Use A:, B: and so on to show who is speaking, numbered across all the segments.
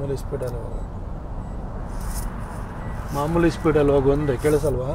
A: ಮಾಮೂಲಿ ಸ್ಪೀಡಲ್ಲಿ ಹೋಗು ಮಾಮೂಲಿ ಸ್ಪೀಡಲ್ಲಿ ಹೋಗು ಅಂದೆ ಕೇಳಿಸಲ್ವಾ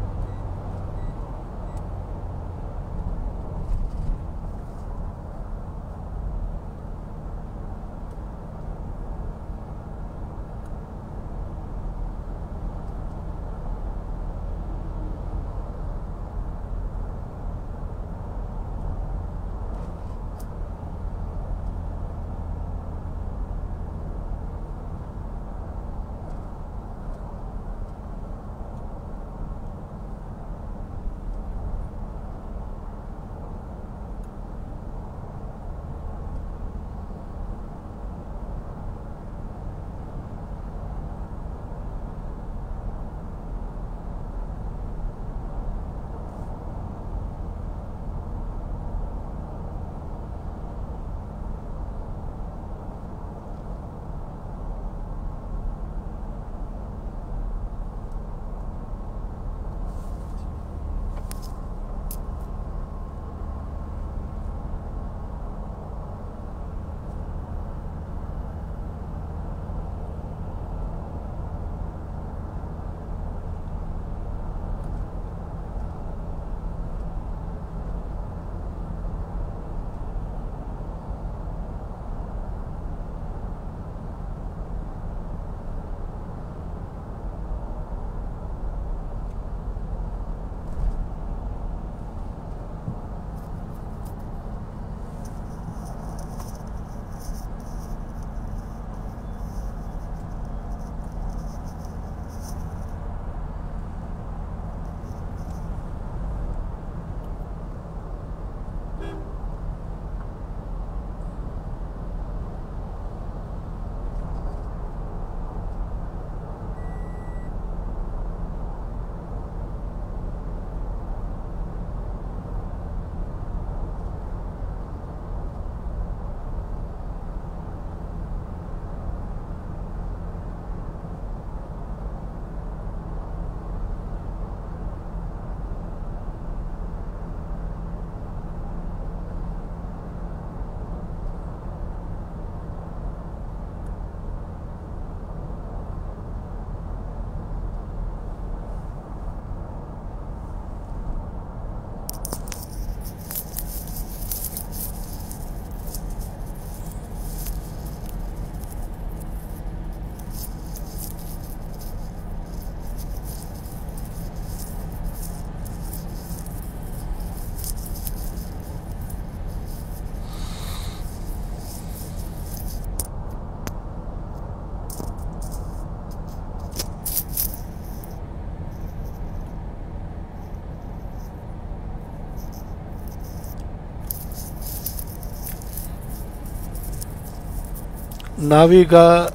A: ನಾವೀಗ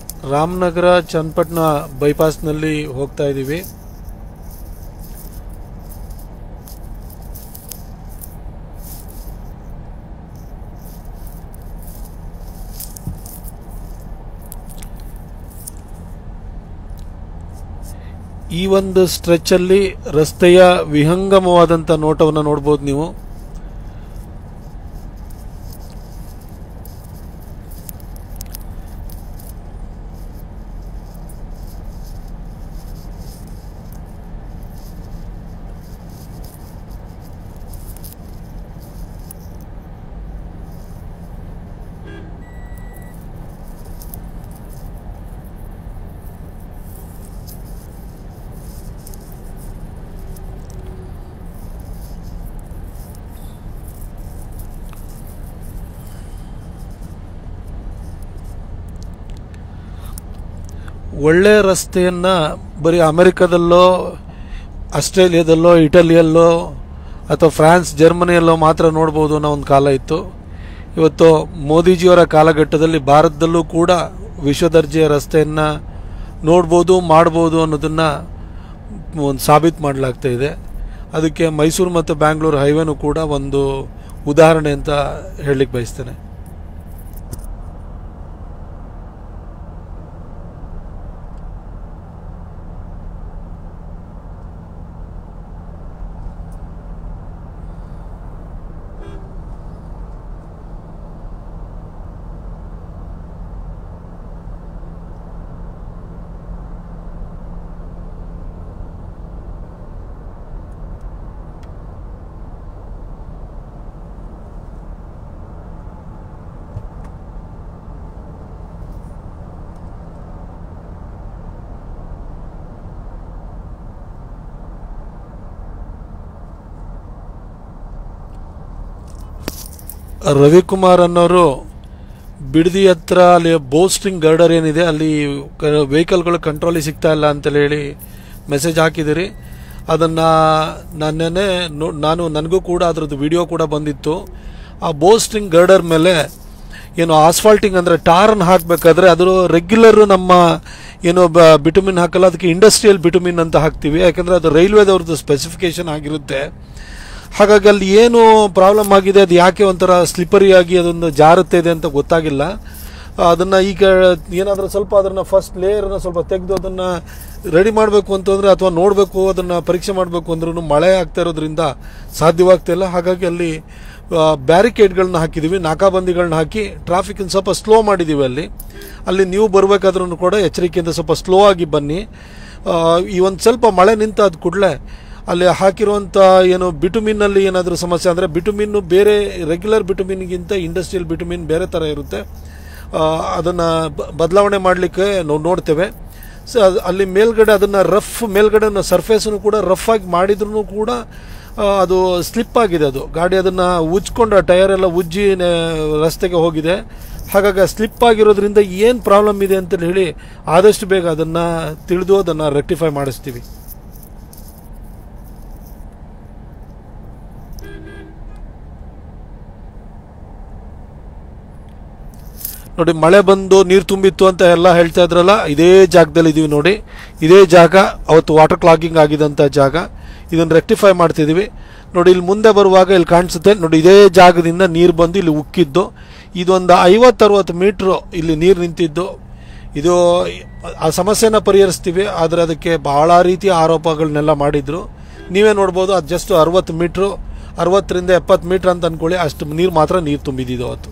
A: ರಾಮನಗರ ಚನ್ನಪಟ್ಟಣ ಬೈಪಾಸ್ನಲ್ಲಿ ಹೋಗ್ತಾ ಇದ್ದೀವಿ ಈ ಒಂದು ಸ್ಟ್ರೆಚಲ್ಲಿ ರಸ್ತೆಯ ವಿಹಂಗಮವಾದಂಥ ನೋಟವನ್ನು ನೋಡ್ಬೋದು ನೀವು ಒಳ್ಳೆ ರಸ್ತೆಯನ್ನ ಬರೀ ಅಮೆರಿಕದಲ್ಲೋ ಆಸ್ಟ್ರೇಲಿಯಾದಲ್ಲೋ ಇಟಲಿಯಲ್ಲೋ ಅಥವಾ ಫ್ರಾನ್ಸ್ ಜರ್ಮನಿಯಲ್ಲೋ ಮಾತ್ರ ನೋಡ್ಬೋದು ಅನ್ನೋ ಒಂದು ಕಾಲ ಇತ್ತು ಇವತ್ತು ಮೋದಿಜಿಯವರ ಕಾಲಘಟ್ಟದಲ್ಲಿ ಭಾರತದಲ್ಲೂ ಕೂಡ ವಿಶ್ವದರ್ಜೆಯ ರಸ್ತೆಯನ್ನು ನೋಡ್ಬೋದು ಮಾಡ್ಬೋದು ಅನ್ನೋದನ್ನು ಒಂದು ಸಾಬೀತು ಮಾಡಲಾಗ್ತಾ ಇದೆ ಅದಕ್ಕೆ ಮೈಸೂರು ಮತ್ತು ಬ್ಯಾಂಗ್ಳೂರು ಹೈವೇನೂ ಕೂಡ ಒಂದು ಉದಾಹರಣೆ ಅಂತ ಹೇಳಲಿಕ್ಕೆ ಬಯಸ್ತೇನೆ ರವಿಕುಮಾರ್ ಅನ್ನೋರು ಬಿಡದಿ ಹತ್ರ ಅಲ್ಲಿ ಬೋಸ್ಟಿಂಗ್ ಗರ್ಡರ್ ಏನಿದೆ ಅಲ್ಲಿ ವೆಹಿಕಲ್ಗಳು ಕಂಟ್ರೋಲಿಗೆ ಸಿಗ್ತಾ ಇಲ್ಲ ಅಂತೇಳಿ ಹೇಳಿ ಮೆಸೇಜ್ ಹಾಕಿದಿರಿ ಅದನ್ನು ನನ್ನೇ ನೋ ನಾನು ನನಗೂ ಕೂಡ ಅದ್ರದ್ದು ವಿಡಿಯೋ ಕೂಡ ಬಂದಿತ್ತು ಆ ಬೋಸ್ಟಿಂಗ್ ಗರ್ಡರ್ ಮೇಲೆ ಏನು ಆಸ್ಫಾಲ್ಟಿಂಗ್ ಅಂದರೆ ಟಾರನ್ನು ಹಾಕಬೇಕಾದ್ರೆ ಅದು ರೆಗ್ಯುಲರ್ ನಮ್ಮ ಏನು ಬ ಬಿಟುಮಿನ್ ಹಾಕಲ್ಲ ಅದಕ್ಕೆ ಇಂಡಸ್ಟ್ರಿಯಲ್ ಬಿಟುಮಿನ್ ಅಂತ ಹಾಕ್ತೀವಿ ಯಾಕಂದರೆ ಅದು ರೈಲ್ವೇದವ್ರದ್ದು ಸ್ಪೆಸಿಫಿಕೇಶನ್ ಆಗಿರುತ್ತೆ ಹಾಗಾಗಿ ಅಲ್ಲಿ ಏನು ಪ್ರಾಬ್ಲಮ್ ಆಗಿದೆ ಅದು ಯಾಕೆ ಒಂಥರ ಸ್ಲಿಪ್ಪರಿ ಆಗಿ ಅದೊಂದು ಜಾರುತ್ತೆ ಇದೆ ಅಂತ ಗೊತ್ತಾಗಿಲ್ಲ ಅದನ್ನು ಈಗ ಏನಾದರೂ ಸ್ವಲ್ಪ ಅದನ್ನು ಫಸ್ಟ್ ಲೇಯರ್ನ ಸ್ವಲ್ಪ ತೆಗೆದು ಅದನ್ನು ರೆಡಿ ಮಾಡಬೇಕು ಅಂತಂದರೆ ಅಥವಾ ನೋಡಬೇಕು ಅದನ್ನು ಪರೀಕ್ಷೆ ಮಾಡಬೇಕು ಅಂದ್ರೂ ಮಳೆ ಆಗ್ತಾ ಇರೋದ್ರಿಂದ ಸಾಧ್ಯವಾಗ್ತಾ ಇಲ್ಲ ಹಾಗಾಗಿ ಅಲ್ಲಿ ಬ್ಯಾರಿಕೇಡ್ಗಳನ್ನ ಹಾಕಿದ್ದೀವಿ ನಾಕಾಬಂದಿಗಳನ್ನ ಹಾಕಿ ಟ್ರಾಫಿಕನ್ನು ಸ್ವಲ್ಪ ಸ್ಲೋ ಮಾಡಿದ್ದೀವಿ ಅಲ್ಲಿ ಅಲ್ಲಿ ನೀವು ಬರಬೇಕಾದ್ರೂ ಕೂಡ ಎಚ್ಚರಿಕೆಯಿಂದ ಸ್ವಲ್ಪ ಸ್ಲೋ ಆಗಿ ಬನ್ನಿ ಆ, ಈ ಒಂದು ಸ್ವಲ್ಪ ಮಳೆ ನಿಂತಾದ ಕೂಡಲೇ ಅಲ್ಲಿ ಹಾಕಿರುವಂಥ ಏನು ಬಿಟುಮಿನ್ನಲ್ಲಿ ಏನಾದರೂ ಸಮಸ್ಯೆ ಅಂದರೆ ಬಿಟುಮಿನ್ನು ಬೇರೆ ರೆಗ್ಯುಲರ್ ಬಿಟುಮಿನ್ಗಿಂತ ಇಂಡಸ್ಟ್ರಿಯಲ್ ಬಿಟುಮಿನ್ ಬೇರೆ ಥರ ಇರುತ್ತೆ ಅದನ್ನು ಬದಲಾವಣೆ ಮಾಡಲಿಕ್ಕೆ ನಾವು ನೋಡ್ತೇವೆ ಸೊ ಅದು ಅಲ್ಲಿ ಮೇಲ್ಗಡೆ ಅದನ್ನು ರಫ್ ಮೇಲ್ಗಡೆ ಸರ್ಫೇಸನ್ನು ಕೂಡ ರಫ್ ಆಗಿ ಮಾಡಿದ್ರೂ ಕೂಡ ಆ, ಅದು ಸ್ಲಿಪ್ ಆಗಿದೆ ಅದು ಗಾಡಿ ಅದನ್ನು ಉಜ್ಕೊಂಡು ಆ ಟೈರ್ ಎಲ್ಲ ಉಜ್ಜಿ ನೆ- ರಸ್ತೆಗೆ ಹೋಗಿದೆ ಹಾಗಾಗಿ ಸ್ಲಿಪ್ ಆಗಿರೋದ್ರಿಂದ ಏನು ಪ್ರಾಬ್ಲಮ್ ಇದೆ ಅಂತ ಹೇಳಿ ಆದಷ್ಟು ಬೇಗ ಅದನ್ನು ತಿಳಿದು ಅದನ್ನು ರೆಕ್ಟಿಫೈ ಮಾಡಿಸ್ತೀವಿ ನೋಡಿ ಮಳೆ ಬಂದು ನೀರು ತುಂಬಿತ್ತು ಅಂತ ಎಲ್ಲ ಹೇಳ್ತಾ ಇದ್ರಲ್ಲ ಇದೇ ಜಾಗದಲ್ಲಿ ಇದೀವಿ ನೋಡಿ ಇದೇ ಜಾಗ ಅವತ್ತು ವಾಟರ್ ಕ್ಲಾಗಿಂಗ್ ಆಗಿದಂಥ ಜಾಗ ಇದನ್ನು ರೆಕ್ಟಿಫೈ ಮಾಡ್ತಿದ್ದೀವಿ ನೋಡಿ ಇಲ್ಲಿ ಮುಂದೆ ಬರುವಾಗ ಇಲ್ಲಿ ಕಾಣಿಸುತ್ತೆ ನೋಡಿ ಇದೇ ಜಾಗದಿಂದ ನೀರು ಬಂದು ಇಲ್ಲಿ ಉಕ್ಕಿದ್ದು ಇದೊಂದು ಐವತ್ತರವತ್ತು ಮೀಟ್ರು ಇಲ್ಲಿ ನೀರು ನಿಂತಿದ್ದು ಇದು ಆ ಸಮಸ್ಯೆನ ಪರಿಹರಿಸ್ತೀವಿ ಆದರೆ ಅದಕ್ಕೆ ಬಹಳ ರೀತಿಯ ಆರೋಪಗಳನ್ನೆಲ್ಲ ಮಾಡಿದ್ರು ನೀವೇ ನೋಡ್ಬೋದು ಅದು ಜಸ್ಟ್ ಅರವತ್ತು ಮೀಟ್ರು ಅರವತ್ತರಿಂದ ಎಪ್ಪತ್ತು ಮೀಟ್ರ್ ಅಂತ ಅಂದ್ಕೊಳ್ಳಿ ಅಷ್ಟು ನೀರು ಮಾತ್ರ ನೀರು ತುಂಬಿದ್ದು ಅವತ್ತು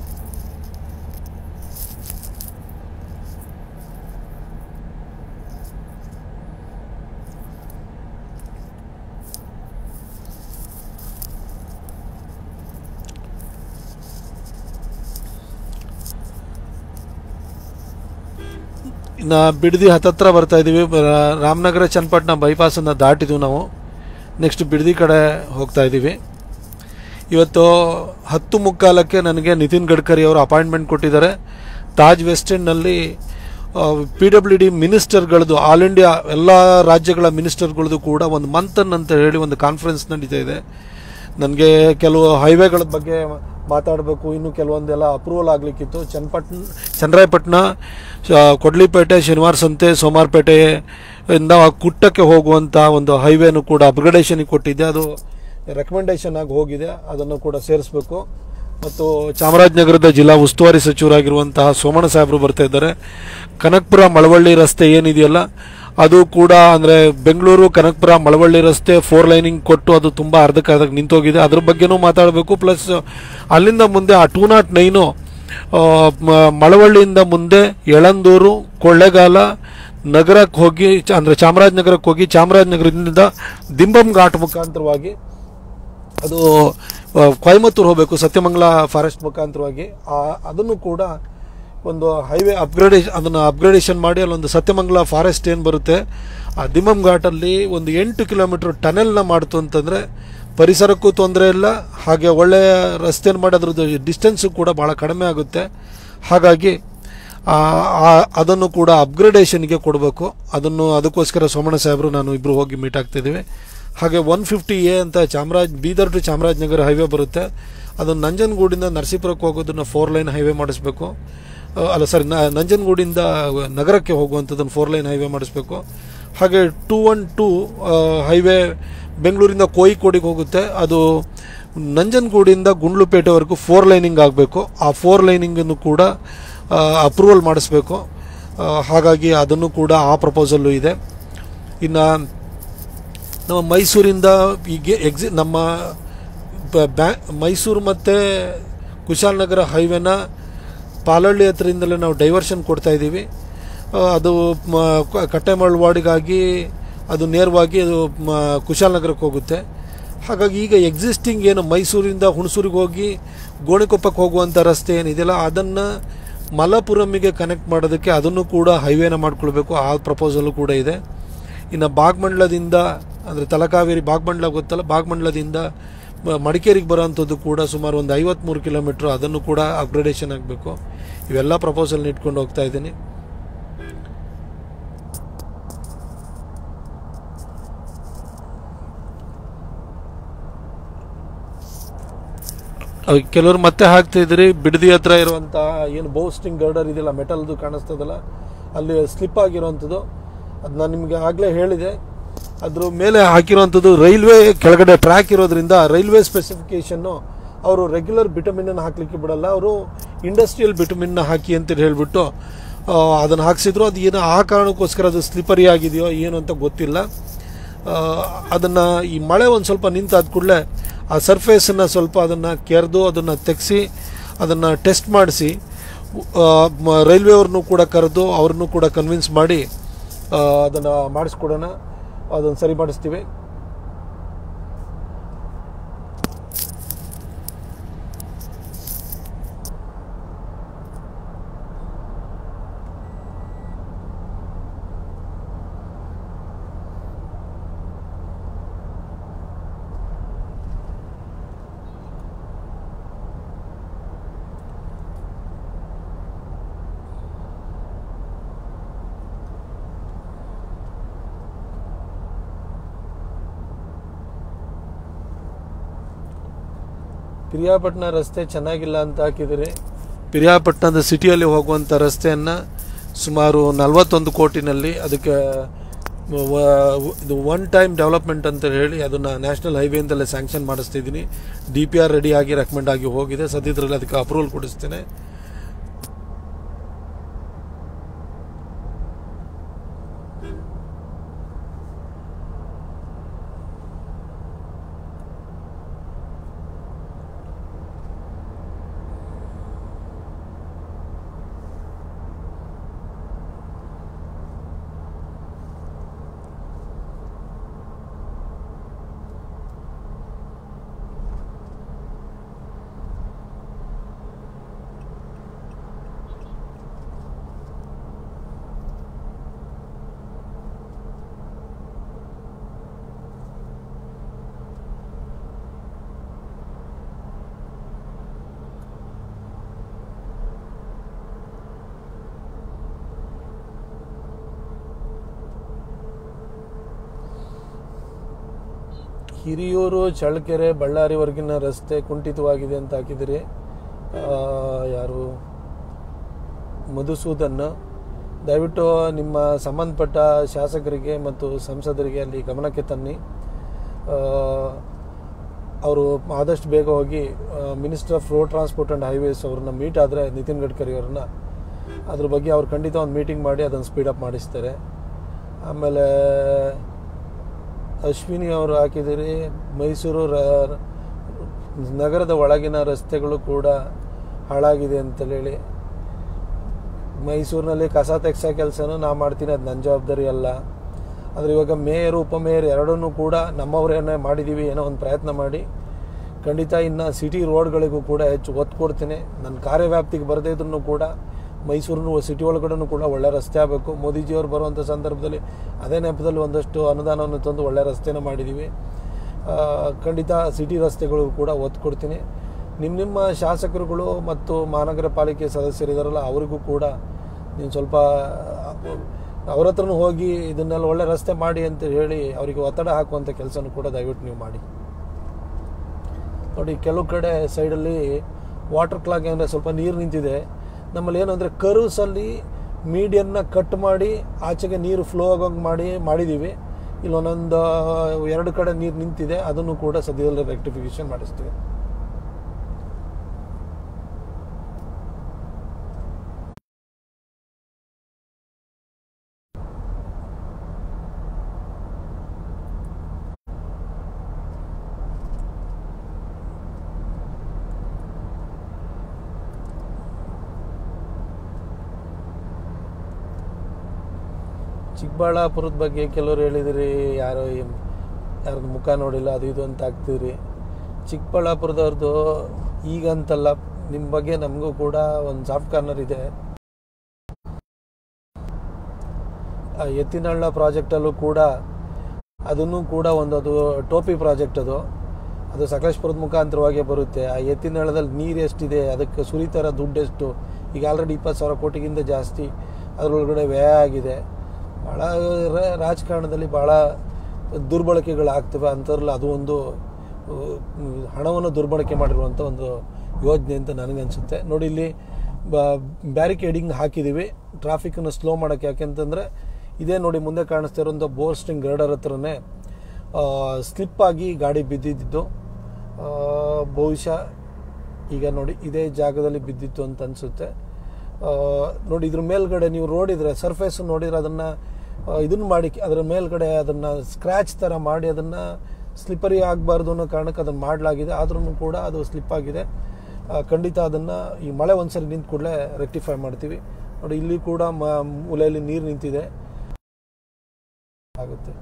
A: ಇನ್ನು ಬಿಡದಿ ಹತ್ತತ್ರ ಬರ್ತಾ ಇದ್ದೀವಿ ರ- ರಾಮನಗರ ಚನ್ನಪಟ್ಟಣ ಬೈಪಾಸನ್ನು ದಾಟಿದ್ವಿ ನಾವು ನೆಕ್ಸ್ಟ್ ಬಿಡದಿ ಕಡೆ ಹೋಗ್ತಾ ಇದ್ದೀವಿ ಇವತ್ತು ಹತ್ತು ಮುಕ್ಕಾಲಕ್ಕೆ ನನಗೆ ನಿತಿನ್ ಗಡ್ಕರಿ ಅವರು ಅಪಾಯಿಂಟ್ಮೆಂಟ್ ಕೊಟ್ಟಿದ್ದಾರೆ ತಾಜ್ ವೆಸ್ಟ್ ಎಂಡ್ನಲ್ಲಿ ಪಿ ಡಬ್ಲ್ಯೂ ಡಿ ಮಿನಿಸ್ಟರ್ಗಳದ್ದು ಆಲ್ ಇಂಡಿಯಾ ಎಲ್ಲ ರಾಜ್ಯಗಳ ಮಿನಿಸ್ಟರ್ಗಳದ್ದು ಕೂಡ ಒಂದು ಮಂಥನ್ ಅಂತ ಹೇಳಿ ಒಂದು ಕಾನ್ಫರೆನ್ಸ್ ನಡೀತಾ ಇದೆ ನನಗೆ ಕೆಲವು ಹೈವೇಗಳ ಬಗ್ಗೆ ಮಾತಾಡಬೇಕು ಇನ್ನು ಕೆಲವೊಂದೆಲ್ಲ ಅಪ್ರೂವಲ್ ಆಗಲಿಕ್ಕಿತ್ತು ಚನ್ನಪಟ್ಟಣ ಚನ್ನರಾಯಪಟ್ಟಣ ಶ- ಕೊಡ್ಲಿಪೇಟೆ ಶನಿವಾರ ಸಂತೆ ಸೋಮಾರಪೇಟೆ ಇಂದ ಕುಟ್ಟಕ್ಕೆ ಹೋಗುವಂಥ ಒಂದು ಹೈವೇನು ಕೂಡ ಅಪ್ಗ್ರೇಡೇಷನ್ಗೆ ಕೊಟ್ಟಿದ್ದೆ ಅದು ರೆಕಮೆಂಡೇಶನ್ ಆಗಿ ಹೋಗಿದೆ ಅದನ್ನು ಕೂಡ ಸೇರಿಸಬೇಕು ಮತ್ತು ಚಾಮರಾಜನಗರದ ಜಿಲ್ಲಾ ಉಸ್ತುವಾರಿ ಸಚಿವರಾಗಿರುವಂತಹ ಸೋಮಣ್ಣ ಸಾಹೇಬರು ಬರ್ತಾ ಇದ್ದಾರೆ ಕನಕಪುರ ಮಳವಳ್ಳಿ ರಸ್ತೆ ಏನಿದೆಯಲ್ಲ ಅದು ಕೂಡ ಅಂದರೆ ಬೆಂಗಳೂರು ಕನಕಪುರ ಮಳವಳ್ಳಿ ರಸ್ತೆ ಫೋರ್ ಲೈನಿಂಗ್ ಕೊಟ್ಟು ಅದು ತುಂಬ ಅರ್ಧಕ್ಕೆ ಅರ್ಧಕ್ಕೆ ನಿಂತೋಗಿದೆ ಅದ್ರ ಬಗ್ಗೆನೂ ಮಾತಾಡಬೇಕು ಪ್ಲಸ್ ಅಲ್ಲಿಂದ ಮುಂದೆ ಆ ಟೂ ನಾಟ್ ನೈನು ಮಳವಳ್ಳಿಯಿಂದ ಮುಂದೆ ಯಳಂದೂರು ಕೊಳ್ಳೇಗಾಲ ನಗರಕ್ಕೆ ಹೋಗಿ ಚ- ಅಂದ್ರೆ ಚಾಮರಾಜನಗರಕ್ಕೆ ಹೋಗಿ ಚಾಮರಾಜನಗರದಿಂದ ದಿಂಬಂ ಘಾಟ್ ಮುಖಾಂತರವಾಗಿ ಅದು ಆ, ಕೊಯಮತ್ತೂರು ಹೋಗಬೇಕು ಸತ್ಯಮಂಗಲ ಫಾರೆಸ್ಟ್ ಮುಖಾಂತರವಾಗಿ ಆ ಅದನ್ನು ಕೂಡ ಒಂದು ಹೈವೇ ಅಪ್ಗ್ರೇಡೇಷನ್ ಅದನ್ನು ಅಪ್ಗ್ರೇಡೇಷನ್ ಮಾಡಿ ಅಲ್ಲೊಂದು ಸತ್ಯಮಂಗಲ ಫಾರೆಸ್ಟ್ ಏನು ಬರುತ್ತೆ ಆ ದಿಮಂ ಘಾಟಲ್ಲಿ ಒಂದು ಎಂಟು ಕಿಲೋಮೀಟ್ರ್ ಟನೆಲ್ನ ಮಾಡ್ತು ಅಂತಂದರೆ ಪರಿಸರಕ್ಕೂ ತೊಂದರೆ ಇಲ್ಲ ಹಾಗೆ ಒಳ್ಳೆಯ ರಸ್ತೆಯನ್ನು ಮಾಡಿ ಅದ್ರದ್ದು ಡಿಸ್ಟೆನ್ಸು ಕೂಡ ಭಾಳ ಕಡಿಮೆ ಆಗುತ್ತೆ ಹಾಗಾಗಿ ಆ, ಆ- ಅದನ್ನು ಕೂಡ ಅಪ್ಗ್ರೇಡೇಷನ್ಗೆ ಕೊಡಬೇಕು ಅದನ್ನು ಅದಕ್ಕೋಸ್ಕರ ಸೋಮಣ್ಣ ಸಾಹೇಬರು ನಾನು ಇಬ್ಬರು ಹೋಗಿ ಮೀಟ್ ಆಗ್ತಿದ್ದೀವಿ ಹಾಗೆ ಒನ್ ಫಿಫ್ಟಿ ಎ ಅಂತ ಚಾಮರಾಜ್ ಬೀದರ್ ಟು ಚಾಮರಾಜನಗರ ಹೈವೇ ಬರುತ್ತೆ ಅದನ್ನು ನಂಜನಗೂಡಿಂದ ನರಸೀಪುರಕ್ಕೆ ಹೋಗೋದನ್ನು ಫೋರ್ ಲೈನ್ ಹೈವೇ ಮಾಡಿಸ್ಬೇಕು ಆ, ಅಲ್ಲ ಸಾರಿ ನಂಜನಗೂಡಿಂದ ನಗರಕ್ಕೆ ಹೋಗುವಂಥದ್ದನ್ನು ಫೋರ್ ಲೈನ್ ಹೈವೇ ಮಾಡಿಸ್ಬೇಕು ಹಾಗೆ ಟೂ ಒನ್ ಟೂ ಹೈವೇ ಬೆಂಗಳೂರಿಂದ ಕೋಯಿಕೋಡಿಗೆ ಹೋಗುತ್ತೆ ಅದು ನಂಜನಗೂಡಿಂದ ಗುಂಡ್ಲುಪೇಟೆವರೆಗೂ ಫೋರ್ ಲೈನಿಂಗ್ ಆಗಬೇಕು ಆ ಫೋರ್ ಲೈನಿಂಗನ್ನು ಕೂಡ ಅಪ್ರೂವಲ್ ಮಾಡಿಸ್ಬೇಕು ಆ, ಹಾಗಾಗಿ ಅದನ್ನು ಕೂಡ ಆ ಪ್ರಪೋಸಲ್ಲು ಇದೆ ಇನ್ನು ನಮ್ಮ ಮೈಸೂರಿಂದ ಈಗ ಎಕ್ಸಿ ನಮ್ಮ ಬ- ಬ್ಯಾ ಮೈಸೂರು ಮತ್ತು ಕುಶಾಲನಗರ ಹೈವೇನ ಪಾಲಹಳ್ಳಿ ಹತ್ರದಿಂದಲೇ ನಾವು ಡೈವರ್ಷನ್ ಕೊಡ್ತಾ ಇದ್ದೀವಿ ಆ, ಅದು ಮ- ಕ- ಕಟ್ಟೆಮಾಳ್ ವಾರ್ಡಿಗಾಗಿ ಅದು ನೇರವಾಗಿ ಅದು ಮ- ಕುಶಾಲನಗರಕ್ಕೆ ಹೋಗುತ್ತೆ ಹಾಗಾಗಿ ಈಗ ಎಕ್ಸಿಸ್ಟಿಂಗ್ ಏನು ಮೈಸೂರಿಂದ ಹುಣಸೂರಿಗೆ ಹೋಗಿ ಗೋಣಿಕೊಪ್ಪಕ್ಕೆ ಹೋಗುವಂಥ ರಸ್ತೆ ಏನಿದೆಯಲ್ಲ ಅದನ್ನು ಮಲಪುರಮಿಗೆ ಕನೆಕ್ಟ್ ಮಾಡೋದಕ್ಕೆ ಅದನ್ನು ಕೂಡ ಹೈವೇನ ಮಾಡ್ಕೊಳ್ಬೇಕು ಆ ಪ್ರಪೋಸಲು ಕೂಡ ಇದೆ ಇನ್ನು ಬಾಗ್ಮಂಡ್ಲದಿಂದ ಅಂದರೆ ತಲಕಾವೇರಿ ಬಾಗ್ಮಂಡ್ಲ ಗೊತ್ತಲ್ಲ ಬಾಗ್ಮಂಡ್ಲದಿಂದ ಮ- ಮಡಿಕೇರಿಗೆ ಬರೋವಂಥದ್ದು ಕೂಡ ಸುಮಾರು ಒಂದು ಐವತ್ತ್ಮೂರು ಕಿಲೋಮೀಟ್ರ್ ಅದನ್ನು ಕೂಡ ಅಪ್ಗ್ರೇಡೇಷನ್ ಆಗಬೇಕು ಇವೆಲ್ಲ ಪ್ರಪೋಸಲ್ನ ಇಟ್ಕೊಂಡು ಹೋಗ್ತಾ ಇದ್ದೀನಿ ಅವ್ ಕೆಲವರು ಮತ್ತೆ ಹಾಕ್ತಿದ್ರಿ ಬಿಡದಿ ಹತ್ರ ಇರುವಂತಹ ಏನು ಬೋಸ್ಟಿಂಗ್ ಗರ್ಡರ್ ಇದೆಯಲ್ಲ ಮೆಟಲ್ದು ಕಾಣಿಸ್ತದಲ್ಲ ಅಲ್ಲಿ ಸ್ಲಿಪ್ ಆಗಿರುವಂಥದ್ದು ಅದು ನಾನು ನಿಮಗೆ ಆಗಲೇ ಹೇಳಿದೆ ಅದ್ರ ಮೇಲೆ ಹಾಕಿರುವಂಥದ್ದು ರೈಲ್ವೆ ಕೆಳಗಡೆ ಟ್ರ್ಯಾಕ್ ಇರೋದ್ರಿಂದ ರೈಲ್ವೆ ಸ್ಪೆಸಿಫಿಕೇಶನ್ನು ಅವರು ರೆಗ್ಯುಲರ್ ಬಿಟಮಿನ್ ಹಾಕ್ಲಿಕ್ಕೆ ಬಿಡಲ್ಲ ಅವರು ಇಂಡಸ್ಟ್ರಿಯಲ್ ಬಿಟಮಿನ್ ಹಾಕಿ ಅಂತ ಹೇಳ್ಬಿಟ್ಟು ಅದನ್ನು ಹಾಕ್ಸಿದ್ರು ಅದು ಏನು ಆ ಕಾರಣಕ್ಕೋಸ್ಕರ ಅದು ಸ್ಲಿಪರಿ ಆಗಿದೆಯೋ ಏನು ಅಂತ ಗೊತ್ತಿಲ್ಲ ಅದನ್ನು ಈ ಮಳೆ ಒಂದು ಸ್ವಲ್ಪ ನಿಂತಾದ ಕೂಡಲೇ ಆ ಸರ್ಫೇಸನ್ನು ಸ್ವಲ್ಪ ಅದನ್ನು ಕೆರೆದು ಅದನ್ನು ತೆಗೆಸಿ ಅದನ್ನು ಟೆಸ್ಟ್ ಮಾಡಿಸಿ ರೈಲ್ವೆ ಅವ್ರನ್ನೂ ಕೂಡ ಕರೆದು ಅವ್ರನ್ನೂ ಕೂಡ ಕನ್ವಿನ್ಸ್ ಮಾಡಿ ಅದನ್ನು ಮಾಡಿಸ್ಕೊಡೋಣ ಅದನ್ನು ಸರಿ ಮಾಡಿಸ್ತೀವಿ ಪಿರಿಯಾಪಟ್ಟಣ ರಸ್ತೆ ಚೆನ್ನಾಗಿಲ್ಲ ಅಂತ ಹಾಕಿದರೆ ಪಿರಿಯಾಪಟ್ಟಣದ ಸಿಟಿಯಲ್ಲಿ ಹೋಗುವಂಥ ರಸ್ತೆಯನ್ನು ಸುಮಾರು ನಲವತ್ತೊಂದು ಕೋಟಿನಲ್ಲಿ ಅದಕ್ಕೆ ವ- ಇದು ಒನ್ ಟೈಮ್ ಡೆವಲಪ್ಮೆಂಟ್ ಅಂತ ಹೇಳಿ ಅದನ್ನು ನ್ಯಾಷನಲ್ ಹೈವೇಯಿಂದಲೇ ಸ್ಯಾಂಕ್ಷನ್ ಮಾಡಿಸ್ತಿದ್ದೀನಿ ಡಿ ಪಿ ಆರ್ ರೆಡಿ ಆಗಿ ರೆಕಮೆಂಡ್ ಆಗಿ ಹೋಗಿದೆ ಸದ್ಯದ್ರಲ್ಲಿ ಅದಕ್ಕೆ ಅಪ್ರೂವಲ್ ಕೊಡಿಸ್ತೇನೆ ಹಿರಿಯೂರು ಚಳ್ಳಕೆರೆ ಬಳ್ಳಾರಿವರೆಗಿನ ರಸ್ತೆ ಕುಂಠಿತವಾಗಿದೆ ಅಂತ ಹಾಕಿದಿರಿ ಆ, ಯಾರು ಮಧುಸೂದನ್ ದಯವಿಟ್ಟು ನಿಮ್ಮ ಸಂಬಂಧಪಟ್ಟ ಶಾಸಕರಿಗೆ ಮತ್ತು ಸಂಸದರಿಗೆ ಅಲ್ಲಿ ಗಮನಕ್ಕೆ ತನ್ನಿ ಅವರು ಆದಷ್ಟು ಬೇಗ ಹೋಗಿ minister of road transport and highways ಅವ್ರನ್ನ ಮೀಟ್ ಆದರೆ ನಿತಿನ್ ಗಡ್ಕರಿ ಅವ್ರನ್ನ ಅದ್ರ ಬಗ್ಗೆ ಅವ್ರು ಖಂಡಿತ ಒಂದು ಮೀಟಿಂಗ್ ಮಾಡಿ ಅದನ್ನು ಸ್ಪೀಡಪ್ ಮಾಡಿಸ್ತಾರೆ ಆಮೇಲೆ ಅಶ್ವಿನಿ ಅವರು ಹಾಕಿದಿರಿ ಮೈಸೂರು ರ- ನಗರದ ಒಳಗಿನ ರಸ್ತೆಗಳು ಕೂಡ ಹಾಳಾಗಿದೆ ಅಂತೇಳಿ ಮೈಸೂರಿನಲ್ಲಿ ಕಸ ತೆಗ್ಸೋ ಕೆಲಸನೂ ನಾ ಮಾಡ್ತೀನಿ ಅದು ನನ್ನ ಜವಾಬ್ದಾರಿ ಅಲ್ಲ ಆದರೆ ಇವಾಗ ಮೇಯರು ಉಪಮೇಯರ್ ಎರಡನ್ನೂ ಕೂಡ ನಮ್ಮವರೇನೇ ಮಾಡಿದ್ದೀವಿ ಏನೋ ಒಂದು ಪ್ರಯತ್ನ ಮಾಡಿ ಖಂಡಿತ ಇನ್ನು ಸಿಟಿ ರೋಡ್ಗಳಿಗೂ ಕೂಡ ಹೆಚ್ಚು ಒತ್ತು ಕೊಡ್ತೀನಿ ನನ್ನ ಕಾರ್ಯವ್ಯಾಪ್ತಿಗೆ ಬರದೇ ಇದ್ರೂ ಕೂಡ ಮೈಸೂರಿನ ಸಿಟಿ ಒಳಗಡೆನೂ ಕೂಡ ಒಳ್ಳೆ ರಸ್ತೆ ಆಗಬೇಕು ಮೋದಿಜಿಯವರು ಬರುವಂಥ ಸಂದರ್ಭದಲ್ಲಿ ಅದೇ ನೆಪದಲ್ಲಿ ಒಂದಷ್ಟು ಅನುದಾನವನ್ನು ತಂದು ಒಳ್ಳೆ ರಸ್ತೆನ ಮಾಡಿದ್ದೀವಿ ಆ, ಖಂಡಿತ ಸಿಟಿ ರಸ್ತೆಗಳಿಗೂ ಕೂಡ ಒತ್ತು ಕೊಡ್ತೀನಿ ನಿಮ್ಮ ನಿಮ್ಮ ಶಾಸಕರುಗಳು ಮತ್ತು ಮಹಾನಗರ ಪಾಲಿಕೆ ಸದಸ್ಯರಿದಾರಲ್ಲ ಅವರಿಗೂ ಕೂಡ ನೀವು ಸ್ವಲ್ಪ ಅವ್ರ ಹತ್ರನೂ ಹೋಗಿ ಇದನ್ನೆಲ್ಲ ಒಳ್ಳೆ ರಸ್ತೆ ಮಾಡಿ ಅಂತ ಹೇಳಿ ಅವರಿಗೆ ಒತ್ತಡ ಹಾಕುವಂಥ ಕೆಲಸನೂ ಕೂಡ ದಯವಿಟ್ಟು ನೀವು ಮಾಡಿ ನೋಡಿ ಕೆಲವು ಕಡೆ ಸೈಡಲ್ಲಿ ವಾಟರ್ ಕ್ಲಾಗ್ ಅಂದರೆ ಸ್ವಲ್ಪ ನೀರು ನಿಂತಿದೆ ನಮ್ಮಲ್ಲಿ ಏನಂದರೆ ಕರ್ವ್ಸಲ್ಲಿ ಮೀಡಿಯನ್ನ ಕಟ್ ಮಾಡಿ ಆಚೆಗೆ ನೀರು ಫ್ಲೋ ಆಗೋಂಗೆ ಮಾಡಿ ಮಾಡಿದ್ದೀವಿ ಇಲ್ಲಿ ಒಂದೊಂದು ಎರಡು ಕಡೆ ನೀರು ನಿಂತಿದೆ ಅದನ್ನು ಕೂಡ ಸದ್ಯದಲ್ಲೇ ರೆಕ್ಟಿಫಿಕೇಶನ್ ಮಾಡಿಸ್ತೀವಿ ಚಿಕ್ಕಬಳ್ಳಾಪುರದ ಬಗ್ಗೆ ಕೆಲವರು ಹೇಳಿದಿರಿ ಯಾರೋ ಯಾರ್ದು ಮುಖ ನೋಡಿಲ್ಲ ಅದು ಇದು ಅಂತ ಆಗ್ತಿದ್ರಿ ಚಿಕ್ಕಬಳ್ಳಾಪುರದವ್ರದ್ದು ಈಗಂತಲ್ಲ ನಿಮ್ಮ ಬಗ್ಗೆ ನಮಗೂ ಕೂಡ ಒಂದು ಸಾಫ್ಟ್ ಕಾರ್ನರ್ ಇದೆ ಆ ಎತ್ತಿನಹಳ್ಳ ಪ್ರಾಜೆಕ್ಟಲ್ಲೂ ಕೂಡ ಅದನ್ನು ಕೂಡ ಒಂದು ಅದು ಟೋಪಿ ಪ್ರಾಜೆಕ್ಟ್ ಅದು ಅದು ಸಕಲೇಶ್ಪುರದ ಮುಖಾಂತರವಾಗಿ ಬರುತ್ತೆ ಆ ಎತ್ತಿನ ಹಳ್ಳದಲ್ಲಿ ನೀರು ಎಷ್ಟಿದೆ ಅದಕ್ಕೆ ಸುರಿತಾರ ದುಡ್ಡು ಎಷ್ಟು ಈಗ ಆಲ್ರೆಡಿ ಇಪ್ಪತ್ತು ಸಾವಿರ ಕೋಟಿಗಿಂತ ಜಾಸ್ತಿ ಅದರೊಳಗಡೆ ವ್ಯಯ ಆಗಿದೆ ಭಾಳ ರ- ರಾಜಕಾರಣದಲ್ಲಿ ಭಾಳ ದುರ್ಬಳಕೆಗಳಾಗ್ತವೆ ಅಂಥದ್ರಲ್ಲಿ ಅದು ಒಂದು ಆ, ಹಣವನ್ನು ದುರ್ಬಳಕೆ ಮಾಡಿರುವಂಥ ಒಂದು ಯೋಜನೆ ಅಂತ ನನಗನ್ಸುತ್ತೆ ನೋಡಿ ಇಲ್ಲಿ ಬ್ಯಾರಿಕೇಡಿಂಗ್ ಹಾಕಿದ್ದೀವಿ ಟ್ರಾಫಿಕನ್ನು ಸ್ಲೋ ಮಾಡೋಕ್ಕೆ ಯಾಕೆಂತಂದರೆ ಇದೇ ನೋಡಿ ಮುಂದೆ ಕಾಣಿಸ್ತಾ ಇರೋಂಥ ಬೋರ್ ಸ್ಟ್ರಿಂಗ್ ಗರ್ಡರ್ ಹತ್ರನೇ ಸ್ಲಿಪ್ ಆಗಿ ಗಾಡಿ ಬಿದ್ದಿದ್ದು ಆ, ಬಹುಶಃ ಈಗ ನೋಡಿ ಇದೇ ಜಾಗದಲ್ಲಿ ಬಿದ್ದಿತ್ತು ಅಂತ ಅನಿಸುತ್ತೆ ನೋಡಿ ಇದ್ರ ಮೇಲ್ಗಡೆ ನೀವು ನೋಡಿದರೆ ಸರ್ಫೇಸ್ ನೋಡಿದ್ರೆ ಅದನ್ನು ಇದನ್ನು ಮಾಡಿ ಅದರ ಮೇಲ್ಗಡೆ ಅದನ್ನು ಸ್ಕ್ರ್ಯಾಚ್ ಥರ ಮಾಡಿ ಅದನ್ನು ಸ್ಲಿಪ್ಪರಿ ಆಗಬಾರ್ದು ಅನ್ನೋ ಕಾರಣಕ್ಕೆ ಅದನ್ನು ಮಾಡಲಾಗಿದೆ ಆದ್ರೂ ಕೂಡ ಅದು ಸ್ಲಿಪ್ ಆಗಿದೆ ಆ, ಖಂಡಿತ ಅದನ್ನು ಈ ಮಳೆ ಒಂದ್ಸರಿ ನಿಂತ ಕೂಡಲೇ ರೆಕ್ಟಿಫೈ ಮಾಡ್ತೀವಿ ನೋಡಿ ಇಲ್ಲಿ ಕೂಡ ಮ ಮೂಲೆಯಲ್ಲಿ ನೀರು ನಿಂತಿದೆ ಆಗುತ್ತೆ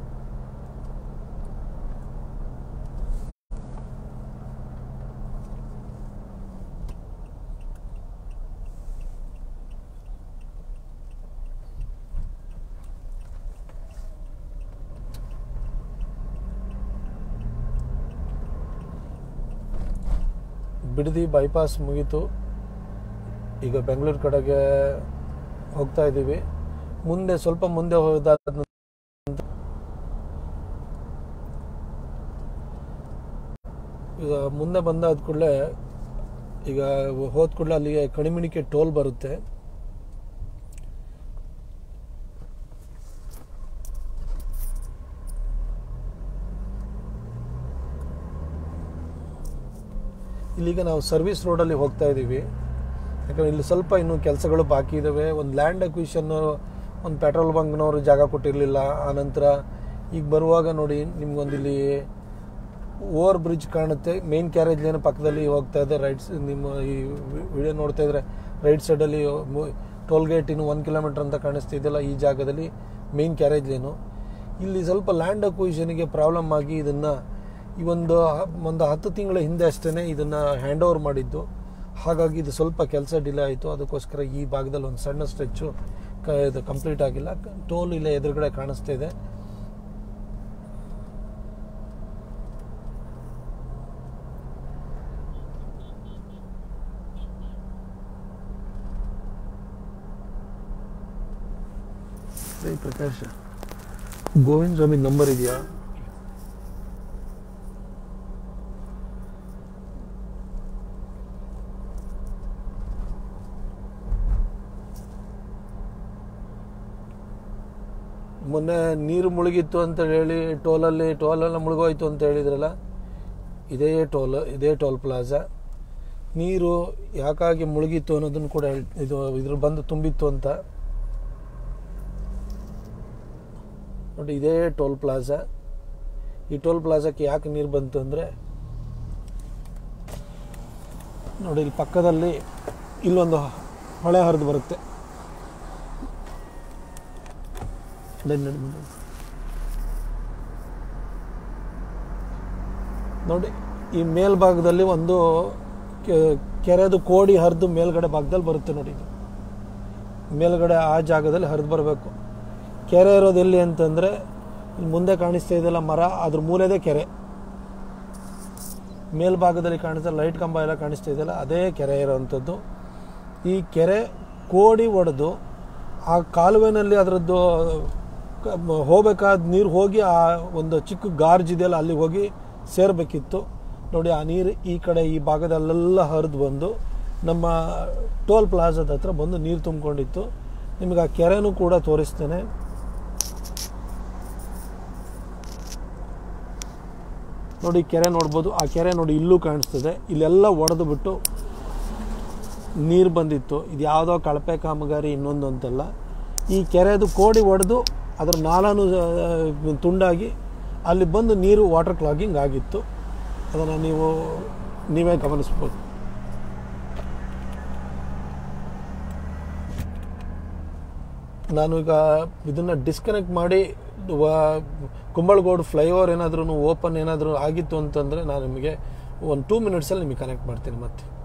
A: ಬಿಡದಿ ಬೈಪಾಸ್ ಮುಗೀತು ಈಗ ಬೆಂಗಳೂರು ಕಡೆಗೆ ಹೋಗ್ತಾ ಇದ್ದೀವಿ ಮುಂದೆ ಸ್ವಲ್ಪ ಮುಂದೆ ಹೋದಾದ ನಂತರ ಈಗ ಮುಂದೆ ಬಂದಾದ ಕೂಡಲೇ ಈಗ ಹೋದ ಕೂಡಲೇ ಅಲ್ಲಿಗೆ ಕಣಿಮಿಣಿಕೆ ಟೋಲ್ ಬರುತ್ತೆ ಇಲ್ಲಿಗ ನಾವು ಸರ್ವಿಸ್ ರೋಡಲ್ಲಿ ಹೋಗ್ತಾ ಇದ್ದೀವಿ ಯಾಕಂದ್ರೆ ಇಲ್ಲಿ ಸ್ವಲ್ಪ ಇನ್ನೂ ಕೆಲಸಗಳು ಬಾಕಿ ಇದ್ದಾವೆ ಒಂದು ಲ್ಯಾಂಡ್ ಅಕ್ವಿಷನ್ ಒಂದು ಪೆಟ್ರೋಲ್ ಬಂಕ್ನವರು ಜಾಗ ಕೊಟ್ಟಿರಲಿಲ್ಲ ಆನಂತರ ಈಗ ಬರುವಾಗ ನೋಡಿ ನಿಮ್ಗೊಂದು ಇಲ್ಲಿ ಓವರ್ ಬ್ರಿಡ್ಜ್ ಕಾಣುತ್ತೆ ಮೇನ್ ಕ್ಯಾರೇಜ್ ಲೇನ್ ಪಕ್ಕದಲ್ಲಿ ಹೋಗ್ತಾ ಇದೆ ರೈಟ್ ನಿಮ್ಮ ಈ ವಿಡಿಯೋ ನೋಡ್ತಾ ಇದ್ರೆ ರೈಟ್ ಸೈಡಲ್ಲಿ ಟೋಲ್ ಗೇಟ್ ಇನ್ನು ಒಂದು ಕಿಲೋಮೀಟರ್ ಅಂತ ಕಾಣಿಸ್ತಾ ಇದೆಯಲ್ಲ ಈ ಜಾಗದಲ್ಲಿ ಮೇನ್ ಕ್ಯಾರೇಜ್ ಲೇನು ಇಲ್ಲಿ ಸ್ವಲ್ಪ ಲ್ಯಾಂಡ್ ಅಕ್ವಿಷನ್ಗೆ ಪ್ರಾಬ್ಲಮ್ ಆಗಿ ಇದನ್ನು ಈ ಒಂದು ಹ- ಒಂದು ಹತ್ತು ತಿಂಗಳ ಹಿಂದೆ ಅಷ್ಟೇ ಇದನ್ನು ಹ್ಯಾಂಡ್ ಓವರ್ ಮಾಡಿದ್ದು ಹಾಗಾಗಿ ಇದು ಸ್ವಲ್ಪ ಕೆಲಸ ಡಿಲೇ ಆಯಿತು ಅದಕ್ಕೋಸ್ಕರ ಈ ಭಾಗದಲ್ಲಿ ಒಂದು ಸಣ್ಣ ಸ್ಟ್ರೆಚ್ಚು ಕ ಇದು ಕಂಪ್ಲೀಟ್ ಆಗಿಲ್ಲ ಟೋಲ್ ಇಲ್ಲೇ ಎದುರುಗಡೆ ಕಾಣಿಸ್ತಾ ಇದೆ ಏಯ್ ಪ್ರಕಾಶ್ ಗೋವಿಂದ ಸ್ವಾಮಿ ನಂಬರ್ ಇದೆಯಾ ಮೊನ್ನೆ ನೀರು ಮುಳುಗಿತ್ತು ಅಂತ ಹೇಳಿ ಟೋಲಲ್ಲಿ ಟೋಲೆಲ್ಲ ಮುಳುಗೋಯ್ತು ಅಂತ ಹೇಳಿದ್ರಲ್ಲ ಇದೇ ಟೋಲ್ ಇದೇ ಟೋಲ್ ಪ್ಲಾಜಾ ನೀರು ಯಾಕಾಗಿ ಮುಳುಗಿತ್ತು ಅನ್ನೋದನ್ನು ಕೂಡ ಹೇಳ್- ಇದು ಇದ್ರ ಬಂದು ತುಂಬಿತ್ತು ಅಂತ ನೋಡಿ ಇದೇ ಟೋಲ್ ಪ್ಲಾಜಾ ಈ ಟೋಲ್ ಪ್ಲಾಜಾಕ್ಕೆ ಯಾಕೆ ನೀರು ಬಂತು ಅಂದರೆ ನೋಡಿ ಇಲ್ಲಿ ಪಕ್ಕದಲ್ಲಿ ಇಲ್ಲೊಂದು ಹೊಳೆ ಹರಿದು ಬರುತ್ತೆ ನಡಿ, ನಡಿ, ನಡಿ. ನೋಡಿ ಈ ಮೇಲ್ಭಾಗದಲ್ಲಿ ಒಂದು ಕೆ- ಕೆರೆದು ಕೋಡಿ ಹರಿದು ಮೇಲ್ಗಡೆ ಭಾಗದಲ್ಲಿ ಬರುತ್ತೆ ನೋಡಿ ಇದು ಮೇಲ್ಗಡೆ ಆ ಜಾಗದಲ್ಲಿ ಹರಿದು ಬರಬೇಕು ಕೆರೆ ಇರೋದು ಎಲ್ಲಿ ಅಂತಂದರೆ ಇಲ್ಲಿ ಮುಂದೆ ಕಾಣಿಸ್ತಾ ಇದೆಯಲ್ಲ ಮರ ಅದ್ರ ಮೂಲೆದೇ ಕೆರೆ ಮೇಲ್ಭಾಗದಲ್ಲಿ ಕಾಣಿಸ್ತಾ ಲೈಟ್ ಕಂಬ ಎಲ್ಲ ಕಾಣಿಸ್ತಾ ಇದೆಯಲ್ಲ ಅದೇ ಕೆರೆ ಇರೋವಂಥದ್ದು ಈ ಕೆರೆ ಕೋಡಿ ಒಡೆದು ಆ ಕಾಲುವೆನಲ್ಲಿ ಅದರದ್ದು ಕ- ಮ- ಹೋಗ್ಬೇಕಾದ ನೀರು ಹೋಗಿ ಆ ಒಂದು ಚಿಕ್ಕ ಗಾರ್ಜ್ ಇದೆಯಲ್ಲ ಅಲ್ಲಿಗೆ ಹೋಗಿ ಸೇರಬೇಕಿತ್ತು ನೋಡಿ ಆ ನೀರು ಈ ಕಡೆ ಈ ಭಾಗದಲ್ಲೆಲ್ಲ ಹರಿದು ಬಂದು ನಮ್ಮ ಟೋಲ್ ಪ್ಲಾಜಾದ ಹತ್ರ ಬಂದು ನೀರು ತುಂಬಿಕೊಂಡಿತ್ತು ನಿಮಗೆ ಆ ಕೆರೆನೂ ಕೂಡ ತೋರಿಸ್ತೇನೆ ನೋಡಿ ಕೆರೆ ನೋಡ್ಬೋದು ಆ ಕೆರೆ ನೋಡಿ ಇಲ್ಲೂ ಕಾಣಿಸ್ತದೆ ಇಲ್ಲೆಲ್ಲ ಒಡೆದು ಬಿಟ್ಟು ನೀರು ಬಂದಿತ್ತು ಇದು ಯಾವುದೋ ಕಳಪೆ ಕಾಮಗಾರಿ ಇನ್ನೊಂದು ಅಂತಲ್ಲ ಈ ಕೆರೆದು ಕೋಡಿ ಒಡೆದು ಅದರ ನಾಲಾನು ಆ, ತುಂಡಾಗಿ ಅಲ್ಲಿ ಬಂದು ನೀರು ವಾಟರ್ ಕ್ಲಾಗಿಂಗ್ ಆಗಿತ್ತು ಅದನ್ನು ನೀವು ನೀವೇ ಗಮನಿಸ್ಬೋದು ನಾನು ಈಗ ಇದನ್ನು ಡಿಸ್ಕನೆಕ್ಟ್ ಮಾಡಿ ವ- ಕುಂಬಳಗೋಡು ಫ್ಲೈಓವರ್ ಏನಾದ್ರೂ ಓಪನ್ ಏನಾದರೂ ಆಗಿತ್ತು ಅಂತಂದರೆ ನಾನು ನಿಮಗೆ ಒಂದು ಟೂ ಮಿನಿಟ್ಸಲ್ಲಿ ನಿಮಗೆ ಕನೆಕ್ಟ್ ಮಾಡ್ತೀನಿ ಮತ್ತೆ